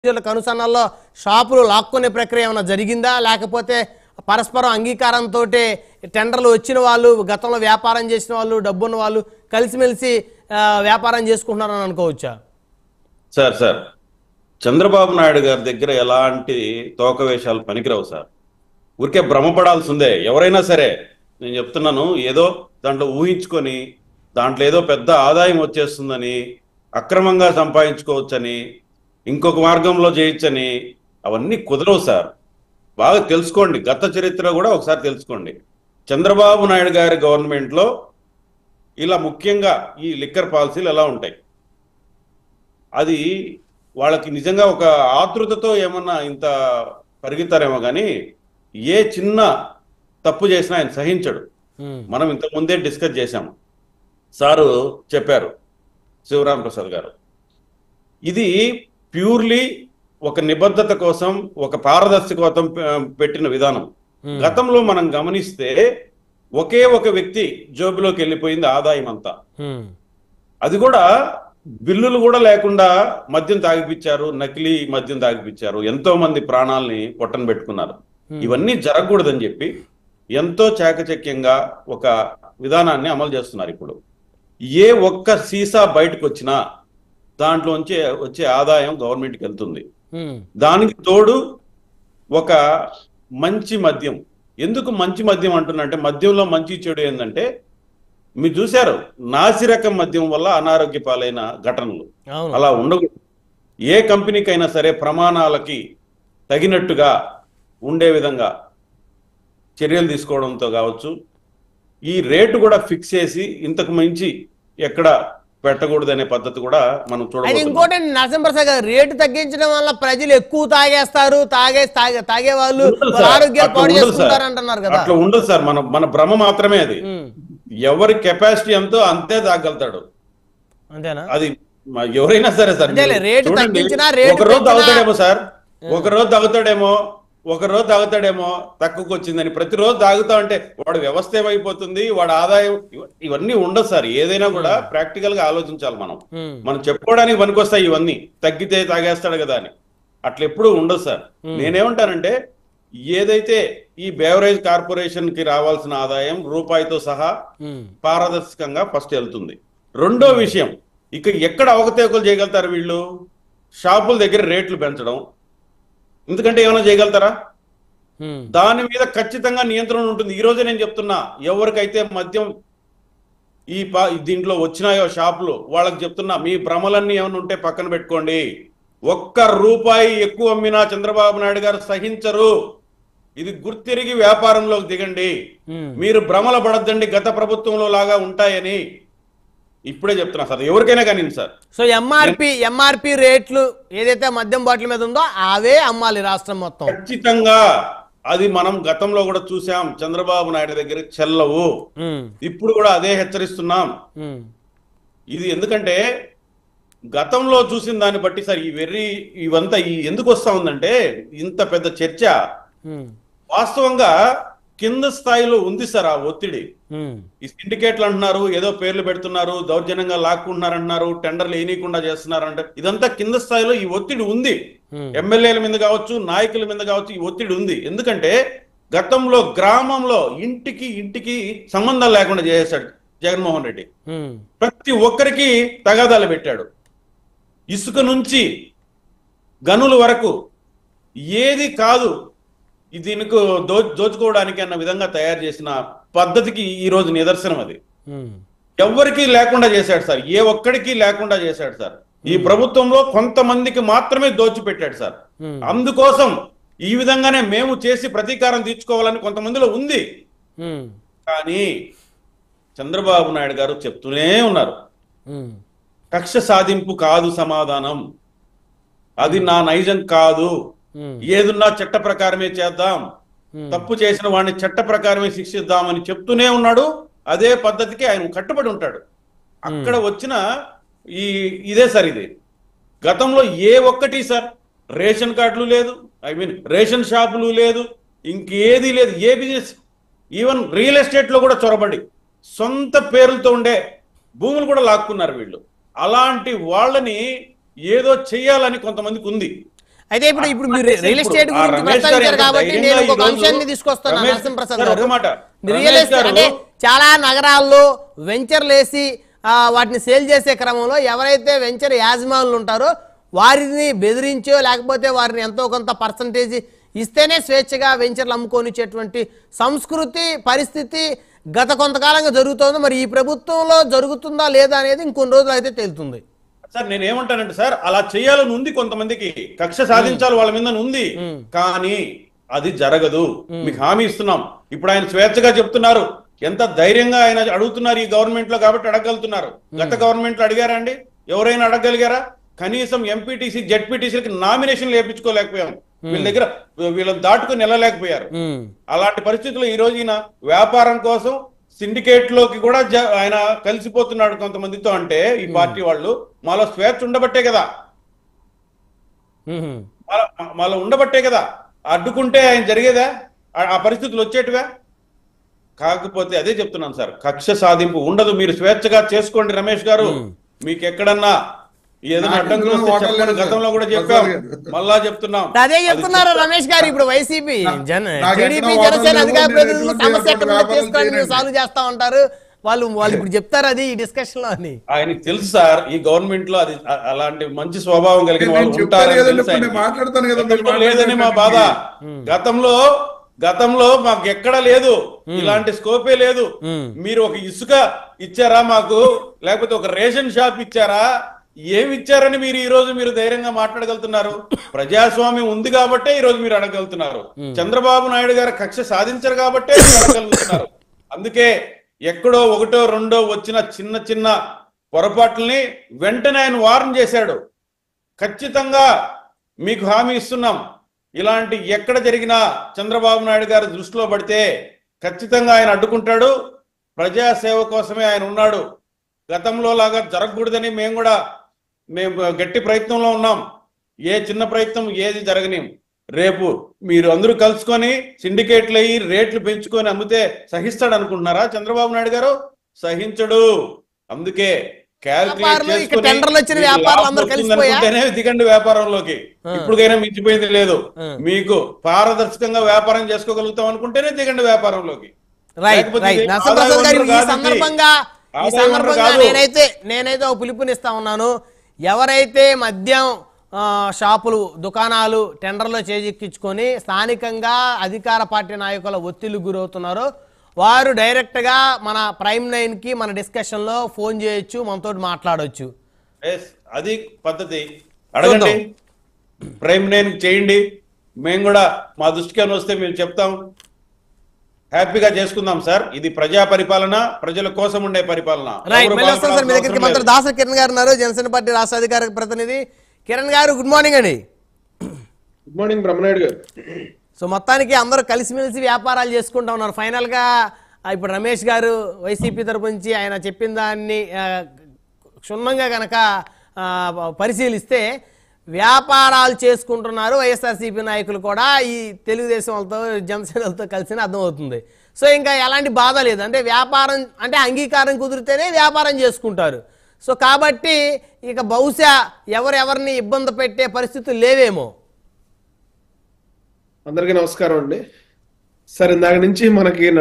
వీళ్ళ కనుసన్నల్లో షాపులు లాక్కునే ప్రక్రియ ఏమైనా జరిగిందా లేకపోతే పరస్పరం అంగీకారంతో టెండర్లు వచ్చిన వాళ్ళు గతంలో వ్యాపారం చేసిన వాళ్ళు డబ్బున్న వాళ్ళు కలిసిమెలిసి ఆ, వ్యాపారం చేసుకుంటున్నారని అనుకోవచ్చా సార్ సార్ చంద్రబాబు నాయుడు గారి దగ్గర ఎలాంటి తోక వేషాలు పనికిరావు సార్ ఊరికే భ్రమపడాల్సిందే ఎవరైనా సరే నేను చెప్తున్నాను ఏదో దాంట్లో ఊహించుకొని దాంట్లో ఏదో పెద్ద ఆదాయం వచ్చేస్తుందని అక్రమంగా సంపాదించుకోవచ్చని ఇంకొక మార్గంలో చేయొచ్చని అవన్నీ కుదరవు సార్ బాగా తెలుసుకోండి గత చరిత్ర కూడా ఒకసారి తెలుసుకోండి చంద్రబాబు నాయుడు గారి గవర్నమెంట్లో ఇలా ముఖ్యంగా ఈ లిక్కర్ పాలసీలు ఎలా ఉంటాయి అది వాళ్ళకి నిజంగా ఒక ఆతృతతో ఏమన్నా ఇంత పరిగెత్తారేమో కానీ ఏ చిన్న తప్పు చేసినా ఆయన సహించడు ఉమ్, మనం ఇంతకు ముందే డిస్కస్ చేశాము సారు చెప్పారు శివరాం ప్రసాద్ గారు ఇది ప్యూర్లీ ఒక నిబద్ధత కోసం ఒక పారదర్శకతం పె- పెట్టిన విధానం ఉమ్, గతంలో మనం గమనిస్తే ఒకే ఒక వ్యక్తి జోబులోకి వెళ్ళిపోయింది ఆదాయం అంతా ఉమ్, అది కూడా బిల్లులు కూడా లేకుండా మద్యం తాగిపించారు నకిలీ మద్యం తాగిపించారు ఎంతో మంది ప్రాణాలని పొట్టన పెట్టుకున్నారు ఇవన్నీ జరగకూడదని చెప్పి ఎంతో చాకచక్యంగా ఒక విధానాన్ని అమలు చేస్తున్నారు ఇప్పుడు ఏ ఒక్క సీసా బయటకు వచ్చినా దాంట్లోంచి వచ్చే ఆదాయం గవర్నమెంట్కి వెళ్తుంది ఉమ్, దానికి తోడు ఒక మంచి మద్యం ఎందుకు మంచి మద్యం అంటున్నా అంటే మద్యంలో మంచి చెడు ఏంటంటే మీరు చూశారు నాసిరకం మద్యం వల్ల అనారోగ్య పాలైన ఘటనలు అవును అలా ఉండకూడదు ఏ కంపెనీకైనా సరే ప్రమాణాలకి తగినట్టుగా ఉండే విధంగా చర్యలు తీసుకోవడంతో కావచ్చు ఈ రేటు కూడా ఫిక్స్ చేసి ఇంతకు మించి ఎక్కడ పెట్టకూడదు అనే పద్ధతి కూడా మనం అయితే చూడబోతున్నాం ఇంకోటి నరసింహప్రసాద్ గారు రేటు తగ్గించడం వల్ల ప్రజలు ఎక్కువ తాగేస్తారు తాగే తాగే తాగే వాళ్ళు ఉండదు వాళ్ళ సార్. ఆరోగ్యాలు అట్లా పాడు ఉండదు చేసుకుంటారు సార్. అంటున్నారు కదా అట్లా ఉండదు సార్ మన మన భ్రమ మాత్రమే అది ఉమ్, ఎవరి కెపాసిటీ ఎంతో అంతే తాగలుగుతాడు అంతేనా అది మ- ఎవరైనా సరే సార్ అంతేలే, మీరు రేటు చూడండి, తగ్గించినా, రేటు ఒక రోజు పెంచినా- తాగుతాడేమో సార్ ఒక రోజు తాగుతాడేమో ఒక రోజు తాగుతాడేమో తక్కువకి వచ్చిందని ప్రతిరోజు తాగుతా అంటే వాడు వ్యవస్థ ఏమైపోతుంది వాడు ఆదాయం ఇవ- ఇవన్నీ ఉండదు సార్ ఏదైనా కూడా ప్రాక్టికల్ గా ఆలోచించాలి మనం ఉమ్, మనం చెప్పుకోవడానికి పనికొస్తాయి ఇవన్నీ తగ్గితే తాగేస్తాడు కదా అని అట్లా ఎప్పుడూ ఉండదు సార్ నేనేమంటానంటే ఏదైతే ఈ బేవరేజ్ కార్పొరేషన్ కి రావాల్సిన ఆదాయం రూపాయితో సహా ఉమ్, పారదర్శకంగా ఫస్ట్ వెళ్తుంది రెండో విషయం ఇక ఎక్కడ అవకతవకలు చేయగలుగుతారు వీళ్ళు షాపుల దగ్గర రేట్లు పెంచడం ఎందుకంటే ఏమైనా చేయగలుగుతారా ఉమ్, దాని మీద ఖచ్చితంగా నియంత్రణ ఉంటుంది ఈ రోజే నేను చెప్తున్నా ఎవరికైతే మద్యం ఈ పా దీంట్లో వచ్చినాయో షాపులు వాళ్ళకి చెప్తున్నా మీ భ్రమలన్నీ ఏమైనా ఉంటే పక్కన పెట్టుకోండి ఒక్క రూపాయి ఎక్కువ అమ్మినా చంద్రబాబు నాయుడు గారు సహించరు ఇది గుర్తిరిగి వ్యాపారంలోకి దిగండి ఉమ్. మీరు భ్రమల పడద్దండి గత ప్రభుత్వంలో లాగా ఉంటాయని ఇప్పుడే చెప్తున్నా సార్ ఎవరికైనా కానీ సార్ సో ఎంఆర్పి ఎంఆర్పి రేట్లు ఏదైతే మద్యం బాటిల్ మీద ఉందో అవే అమ్మాలి రాష్ట్రం మొత్తం ఖచ్చితంగా అది మనం గతంలో కూడా చూసాం చంద్రబాబు నాయుడు దగ్గర చెల్లవు ఉమ్, ఇప్పుడు కూడా అదే హెచ్చరిస్తున్నాం ఉమ్, ఇది ఎందుకంటే గతంలో చూసిన దాన్ని బట్టి సార్ ఈ వెర్రి ఇవంతా ఈ ఎందుకు వస్తా ఉందంటే ఇంత పెద్ద చర్చ ఉమ్, వాస్తవంగా కింద స్థాయిలో ఉంది సార్ ఆ ఒత్తిడి ఉమ్, ఈ సిండికేట్లు అంటున్నారు ఏదో పేర్లు పెడుతున్నారు దౌర్జన్యంగా లాక్కుంటున్నారు అంటున్నారు టెండర్లు వేయనీయకుండా చేస్తున్నారు అంటే ఇదంతా కింద స్థాయిలో ఈ ఒత్తిడి ఉంది ఉమ్, ఎమ్మెల్యేల మీద కావచ్చు నాయకుల మీద కావచ్చు ఈ ఒత్తిడి ఉంది ఎందుకంటే గతంలో గ్రామంలో ఇంటికి ఇంటికి సంబంధం లేకుండా చేసేశాడు జగన్మోహన్ రెడ్డి ఉమ్, ప్రతి ఒక్కరికి తగాదాలు పెట్టాడు ఇసుక నుంచి గనుల వరకు ఏది కాదు ఈ దీనికి దో దోచుకోవడానికి అన్న విధంగా తయారు చేసిన పద్ధతికి ఈ రోజు నిదర్శనం అది ఉమ్, ఎవ్వరికీ లేకుండా చేశాడు సార్ ఏ ఒక్కడికి లేకుండా చేశాడు సార్ ఈ ప్రభుత్వంలో కొంతమందికి మాత్రమే దోచిపెట్టాడు సార్ ఉమ్, అందుకోసం ఈ విధంగానే మేము చేసి ప్రతీకారం తీర్చుకోవాలని కొంతమందిలో ఉంది ఉమ్, కానీ చంద్రబాబు నాయుడు గారు చెప్తూనే ఉన్నారు ఉమ్, కక్ష సాధింపు కాదు సమాధానం అది నా నైజం కాదు ఉమ్, ఏదున్నా చట్ట ప్రకారమే చేద్దాం ఉమ్. తప్పు చేసిన వాడిని చట్ట ప్రకారమే శిక్షిద్దామని చెప్తూనే ఉన్నాడు అదే పద్ధతికి ఆయన కట్టుబడి ఉంటాడు అక్కడ వచ్చిన ఈ ఇదే సార్ ఇది గతంలో ఏ ఒక్కటి సార్ రేషన్ కార్డులు లేదు ఐ మీన్ రేషన్ షాపులు లేదు ఇంకేది లేదు ఏ బిజినెస్ ఈవెన్ రియల్ ఎస్టేట్ లో కూడా చొరబడి సొంత పేర్లతో ఉండే భూములు కూడా లాక్కున్నారు వీళ్ళు అలాంటి వాళ్ళని ఏదో చెయ్యాలని కొంతమందికి ఉంది అయితే ఇప్పుడు ఇప్పుడు మీరు రియల్ ఎస్టేట్ ఆ గురించి రమేష్ గారు ప్రస్తావించారు ఎంత కాబట్టి ధైర్యంగా నేను ఒక ఈరోజు అంశాన్ని తీసుకొస్తాను రమేష్ నరసింహప్రసాద్ గారు, గారు ఒక మాట. రియల్ రమేష్ ఎస్టేట్ గారు- అంటే చాలా నగరాల్లో వెంచర్లు వేసి ఆ, వాటిని సేల్ చేసే క్రమంలో ఎవరైతే వెంచర్ యాజమానులు ఉంటారో వారిని బెదిరించో లేకపోతే వారిని ఎంతో కొంత పర్సంటేజ్ ఇస్తేనే స్వేచ్ఛగా వెంచర్లు అమ్ముకొనిచ్చేటువంటి సంస్కృతి పరిస్థితి గత కొంతకాలంగా జరుగుతోంది మరి ఈ ప్రభుత్వంలో జరుగుతుందా లేదా అనేది ఇంకొన్ని రోజులు అయితే తేలుతుంది సార్ నేను ఏమంటానంటే సార్ అలా చేయాలని ఉంది కొంతమందికి కక్ష సాధించాలి వాళ్ళ మీద ఉంది కానీ అది జరగదు మీకు హామీ ఇస్తున్నాం ఇప్పుడు ఆయన స్వేచ్ఛగా చెప్తున్నారు ఎంత ధైర్యంగా ఆయన అడుగుతున్నారు ఈ గవర్నమెంట్ లో కాబట్టి అడగలుగుతున్నారు గత గవర్నమెంట్ లో అడిగారా అండి ఎవరైనా అడగలిగారా కనీసం ఎంపీటీసీ జెడ్పీటీసీలకి నామినేషన్ లేపించుకోలేకపోయాం వీళ్ళ దగ్గర వీళ్ళని దాటుకుని వెళ్ళలేకపోయారు అలాంటి పరిస్థితుల్లో ఈ రోజు ఈయన వ్యాపారం కోసం సిండికేట్ లోకి కూడా జ- ఆయన కలిసిపోతున్నాడు కొంతమందితో అంటే ఈ పార్టీ వాళ్ళు మాలో స్వేచ్ఛ ఉండబట్టే కదా మ్మ్. మాలో- మాలో ఉండబట్టే కదా అడ్డుకుంటే ఆయన జరిగేదా ఆ- ఆ పరిస్థితులు వచ్చేటివా కాకపోతే అదే చెప్తున్నాను సార్ కక్ష సాధింపు ఉండదు మీరు స్వేచ్ఛగా చేసుకోండి రమేష్ గారు మీకు ఎక్కడన్నా ఏదైనా నాకు అడ్డంకులు ఇందులో వస్తే ఓటర్ చెప్పండి లేదు సార్. గతంలో కూడా ప్రసాద్ చెప్పాం గారు. మళ్ళా చెప్తున్నాం అదే చెప్తున్నారు రమేష్ గారు ఇప్పుడు వైసీపీ జన నాకు టీడీపీ ఎక్కడ జనసేన వాదనలు అధికార లేవు, ప్రతినిధులు నేను సమస్య ఎటువంటి ఎక్కడ వ్యాపారం తీసుకొని మీరు చేయనండి. సాల్వ్ చేస్తా ఉంటారు వాళ్ళు వాళ్ళు ఇప్పుడు చెప్తారు అది ఈ డిస్కషన్ లో అని ఆయనకి తెలుసు సార్ ఈ గవర్నమెంట్ లో అది అ- అలాంటి మంచి స్వభావం కలిగిన నేను వాళ్ళు చెప్తాను ఉంటారని కదండి, తెలుసు ఇప్పుడు నేను ఆయనకి. మాట్లాడతాను కదా, మీరు గతంలో లేదని మా బాధ గతంలో గతంలో మాకు ఎక్కడ లేదు ఇలాంటి స్కోపే లేదు మీరు ఒక ఇసుక ఇచ్చారా మాకు లేకపోతే ఒక రేషన్ షాప్ ఇచ్చారా ఏమి ఇచ్చారని మీరు ఈ రోజు మీరు ధైర్యంగా మాట్లాడగలుగుతున్నారు ప్రజాస్వామ్యం ఉంది కాబట్టే ఈ రోజు మీరు అడగలుగుతున్నారు చంద్రబాబు నాయుడు గారు కక్ష సాధించారు కాబట్టే మీరు అడగలుగుతున్నారు అందుకే ఎక్కడో ఒకటో రెండో వచ్చిన చిన్న చిన్న పొరపాట్లని వెంటనే ఆయన వార్న్ చేశాడు ఖచ్చితంగా మీకు హామీ ఇస్తున్నాం ఇలాంటి ఎక్కడ జరిగినా చంద్రబాబు నాయుడు గారి దృష్టిలో పడితే ఖచ్చితంగా ఆయన అడ్డుకుంటాడు ప్రజాసేవ కోసమే ఆయన ఉన్నాడు గతంలో లాగా జరగకూడదని మేము కూడా మేము గట్టి ప్రయత్నంలో ఉన్నాం ఏ చిన్న ప్రయత్నం ఏది జరగని రేపు మీరు అందరూ కలుసుకొని సిండికేట్లు అయ్యి రేట్లు పెంచుకొని అమ్మితే సహిస్తాడు అనుకుంటున్నారా చంద్రబాబు నాయుడు గారు సహించడు అందుకే calculate వ్యాపారులు ఇక చేసుకొని టెండర్లు వచ్చిన మీకు వ్యాపారులు లాభం అందరూ వస్తుంది కలిసిపోయా? అనుకుంటేనే దిగండి వ్యాపారంలోకి ఇప్పటికైనా మించిపోయింది లేదు ఆ. మీకు పారదర్శకంగా వ్యాపారం చేసుకోగలుగుతాం అనుకుంటేనే దిగండి వ్యాపారంలోకి రైట్ లేకపోతే రైట్ ఇది నరసింహప్రసాద్ ఆదాయ గారు వనరు ఈ కాదు ఇది. సందర్భంగా ఈ ఆదాయ వనరు సందర్భంగా కాదు. నేనైతే నేనైతే ఒక పిలుపునిస్తా ఉన్నాను ఎవరైతే మద్యం ఆ, షాపులు దుకాణాలు టెండర్లో చేజిక్కించుకొని స్థానికంగా అధికార పార్టీ నాయకుల ఒత్తిళ్లు గురవుతున్నారో వారు డైరెక్ట్గా మన ప్రైమ్ నైన్కి మన డిస్కషన్లో ఫోన్ చేయొచ్చు మనతో మాట్లాడొచ్చు ఎస్, అది పద్ధతి అడగండి ప్రైమ్ నైన్ చేయండి మేము కూడా మా దృష్టికి అని వస్తే మేము చెప్తాం హ్యాపీగా చేసుకుందాం సార్ ఇది ప్రజా పరిపాలన ప్రజల కోసం ఉండే పరిపాలన రైట్ ఎవరు మళ్ళీ వస్తాం సార్ మీ బాధపడాల్సిన దగ్గరికి అవసరం మంత్రి లేదు. దాసరి కిరణ్ గారు ఉన్నారు జనసేన పార్టీ రాష్ట్ర అధికార ప్రతినిధి కిరణ్ గారు గుడ్ మార్నింగ్ అండి గుడ్ మార్నింగ్ బ్రహ్మనాయుడు గారు సో మొత్తానికి అందరూ కలిసిమెలిసి వ్యాపారాలు చేసుకుంటా ఉన్నారు ఫైనల్గా ఆ, ఇప్పుడు రమేష్ గారు వైసీపీ తరపు నుంచి ఆయన చెప్పిన దాన్ని ఆ, క్షుణ్ణంగా కనుక ఆ, పరిశీలిస్తే వ్యాపారాలు చేసుకుంటున్నారు వైఎస్ఆర్సీపీ నాయకులు కూడా ఈ తెలుగుదేశం వాళ్ళతో జనసేనలతో కలిసి అర్థమవుతుంది సో ఇంకా ఎలాంటి బాధ లేదు అంటే వ్యాపారం అంటే అంగీకారం కుదిరితేనే వ్యాపారం చేసుకుంటారు సో కాబట్టి ఇక బహుశా ఎవరెవరిని ఇబ్బంది పెట్టే పరిస్థితులు లేవేమో అందరికీ నమస్కారం అండి సరే ఇందాక నుంచి మనకి